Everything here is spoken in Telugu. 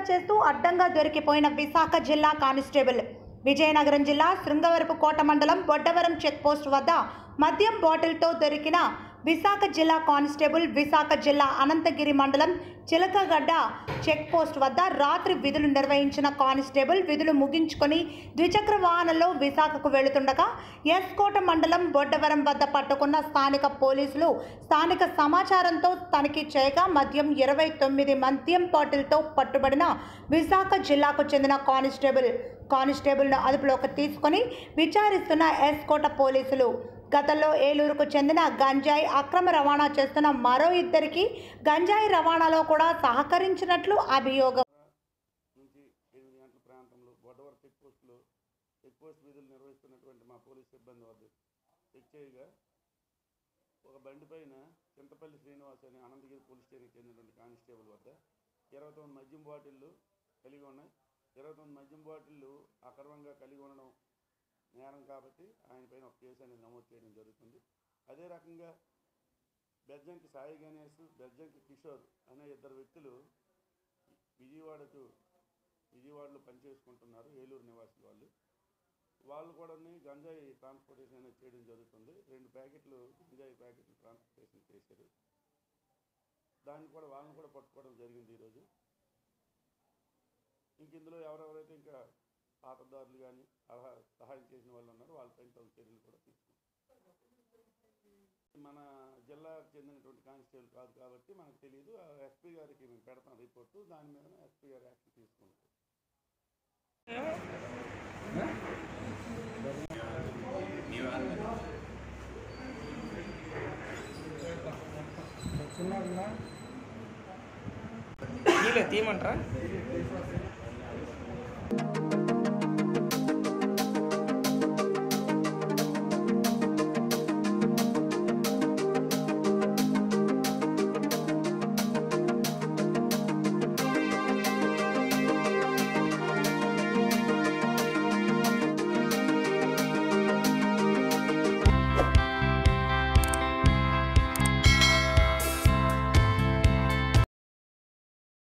చేస్తూ అడ్డంగా దొరికిపోయిన విశాఖ జిల్లా కానిస్టేబుల్ విజయనగరం జిల్లా శృంగవరపు కోట మండలం బొడ్డవరం చెక్ పోస్ట్ వద్ద మద్యం బాటిల్తో దొరికిన విశాఖ జిల్లా కానిస్టేబుల్ విశాఖ జిల్లా అనంతగిరి మండలం చిలకగడ్డ చెక్ పోస్ట్ వద్ద రాత్రి విధులు నిర్వహించిన కానిస్టేబుల్ విధులు ముగించుకొని ద్విచక్ర వాహనంలో విశాఖకు వెళుతుండగా ఎస్కోట మండలం బొడ్డవరం వద్ద పట్టుకున్న స్థానిక పోలీసులు స్థానిక సమాచారంతో తనిఖీ చేయగా మద్యం ఇరవై తొమ్మిది మద్యం బాటిల్తో పట్టుబడిన విశాఖ జిల్లాకు చెందిన కానిస్టేబుల్ కానిస్టేబుల్ను అదుపులోకి తీసుకొని విచారిస్తున్న ఎస్కోట పోలీసులు గతంలో ఏలూరుకు చెందిన గంజాయి అక్రమ రవాణా చేస్తున్న మరో ఇద్దరికి గంజాయి రవాణాలో కూడా సహకరించినట్లు అభియోగం నుంచి ఎనిమిది గంటల ప్రాంతంలో బొడ్డవర చెక్ పోస్టులో చెక్ పోస్ట్ విధులు నిర్వహిస్తున్నటువంటి మా పోలీస్ సిబ్బంది వద్ద చెక్ చేయగా ఒక బండి పైన చింతపల్లి శ్రీనివాస్ అని అనంతగిరి పోలీస్ స్టేషన్కి చెందినటువంటి కానిస్టేబుల్ వద్ద ఇరవై తొమ్మిది మద్యం బాటిళ్ళు కలిగి ఉన్నాయి ఇరవై తొమ్మిది మద్యం బాటిళ్ళు అక్రమంగా కలిగి ఉండడం నేరం కాబట్టి ఆయన పైన ఒక కేసు అనేది నమోదు చేయడం జరుగుతుంది అదే రకంగా బెజ్జంకి సాయి గణేష్ బెజ్జంకి కిషోర్ అనే ఇద్దరు వ్యక్తులు విజయవాడకు విజయవాడలో పనిచేసుకుంటున్నారు ఏలూరు నివాసులు వాళ్ళు వాళ్ళు కూడా గంజాయి ట్రాన్స్పోర్టేషన్ అనేది చేయడం జరుగుతుంది రెండు ప్యాకెట్లు గంజాయి ప్యాకెట్లు ట్రాన్స్పోర్టేషన్ చేశారు దాన్ని కూడా వాళ్ళని కూడా పట్టుకోవడం జరిగింది ఈరోజు ఇంక ఇందులో ఎవరెవరైతే ఇంకా పాతదారులు కానీ అలా సహాయం చేసిన వాళ్ళు ఉన్నారో వాళ్ళపైన తగు చర్యలు కూడా తీసుకుంటాం మన జిల్లాకు చెందినటువంటి కానిస్టేబుల్ కాదు కాబట్టి మనకు తెలియదు ఎస్పీ గారికి మేము పెడతాం రిపోర్టు దాని మీద ఎస్పీ గారు యాక్షన్ తీసుకుంటాం తీలే తీయమంటారా